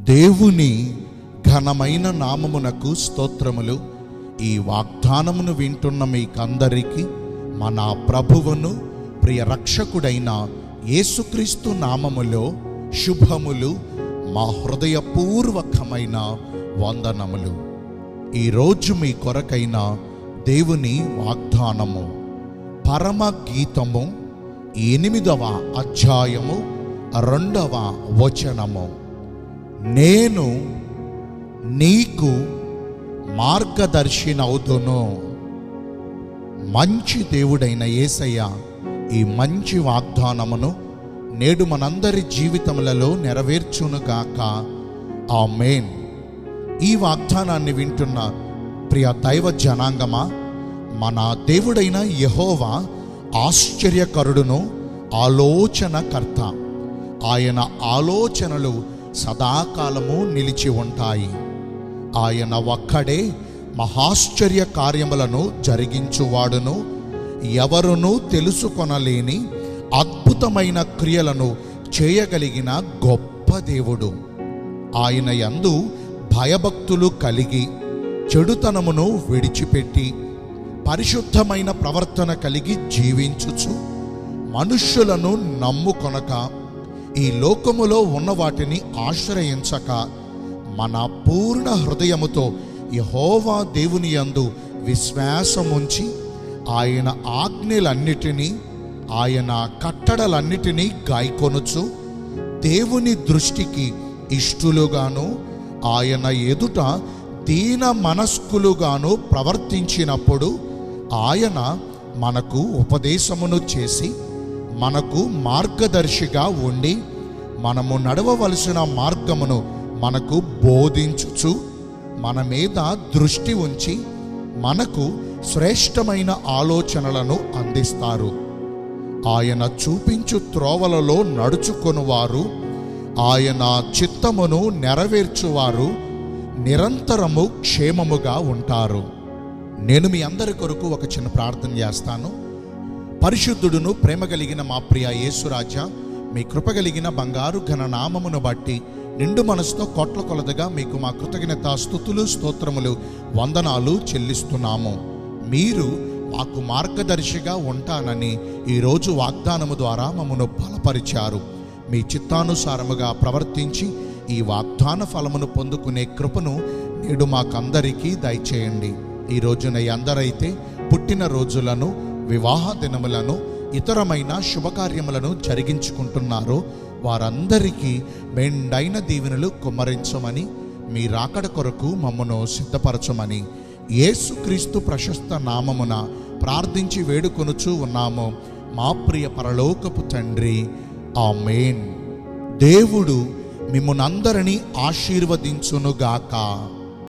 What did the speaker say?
దేవుని ఘనమైన నామమునకు స్తోత్రములు ఈ వాగ్దానమును వింటున్న మీకందరికీ మన ప్రభువును ప్రియ రక్షకుడైన యేసుక్రీస్తు నామములో శుభములు మా హృదయపూర్వకమైన వందనములు ఈరోజు మీ కొరకైన దేవుని వాగ్దానము పరమ గీతము ఎనిమిదవ అధ్యాయము రెండవ వచనము నేను నీకు మార్గదర్శినవుదును మంచి దేవుడైన యేసయ్య ఈ మంచి వాగ్దానమును నేడు మనందరి జీవితములలో నెరవేర్చునుగాక ఆమేన్ ఈ వాగ్దానాన్ని వింటున్న ప్రియ దైవ జనాంగమా మన దేవుడైన యహోవా ఆశ్చర్యకరుడును ఆలోచనకర్త ఆయన ఆలోచనలు సదాకాలము నిలిచి ఉంటాయి ఆయన ఒక్కడే మహాశ్చర్య కార్యములను జరిగించువాడును ఎవరునూ తెలుసుకొనలేని అద్భుతమైన క్రియలను చేయగలిగిన గొప్ప దేవుడు ఆయన యందు భయభక్తులు కలిగి చెడుతనమును విడిచిపెట్టి పరిశుద్ధమైన ప్రవర్తన కలిగి జీవించుచు మనుష్యులను నమ్ముకొనక ఈ లోకములో ఉన్న వాటిని ఆశ్రయించక మన పూర్ణ హృదయముతో యహోవా దేవుని యందు విశ్వాసముంచి ఆయన ఆజ్ఞలన్నిటినీ ఆయన కట్టడలన్నిటినీ గాయకొనుచు దేవుని దృష్టికి ఇష్టులుగాను ఆయన ఎదుట దీన మనస్కులుగాను ప్రవర్తించినప్పుడు ఆయన మనకు ఉపదేశమును చేసి మనకు మార్గదర్శిగా ఉండి మనము నడవవలసిన మార్గమును మనకు బోధించుచు మన మీద దృష్టి ఉంచి మనకు శ్రేష్టమైన ఆలోచనలను అందిస్తారు ఆయన చూపించు త్రోవలలో నడుచుకొనువారు ఆయన చిత్తమును నెరవేర్చువారు నిరంతరము క్షేమముగా ఉంటారు నేను మీ అందరి కొరకు ఒక చిన్న ప్రార్థన చేస్తాను పరిశుద్ధుడును ప్రేమ కలిగిన మా ప్రియ యేసురాజా మీ కృప కలిగిన బంగారు ఘన నామమును బట్టి నిండు మనసుతో కోట్ల కొలదగా మీకు మా కృతజ్ఞత స్థుతులు స్తోత్రములు వందనాలు చెల్లిస్తున్నాము మీరు మాకు మార్గదర్శిగా ఉంటానని ఈరోజు వాగ్దానము ద్వారా మమ్మను బలపరిచారు మీ చిత్తానుసారముగా ప్రవర్తించి ఈ వాగ్దాన ఫలమును పొందుకునే కృపను నేడు మాకందరికీ దయచేయండి ఈ రోజున అందరైతే పుట్టిన రోజులను వివాహ దినములను ఇతరమైన శుభకార్యములను జరిగించుకుంటున్నారో వారందరికీ మెండైన దీవెనలు కుమ్మరించమని మీ రాకడ కొరకు మమ్మను సిద్ధపరచమని యేసుక్రీస్తు ప్రశస్త నామమున ప్రార్థించి వేడుకొనుచూ ఉన్నాము మా ప్రియ పరలోకపు తండ్రి ఆమేన్ దేవుడు మిమ్మునందరినీ ఆశీర్వదించునుగాక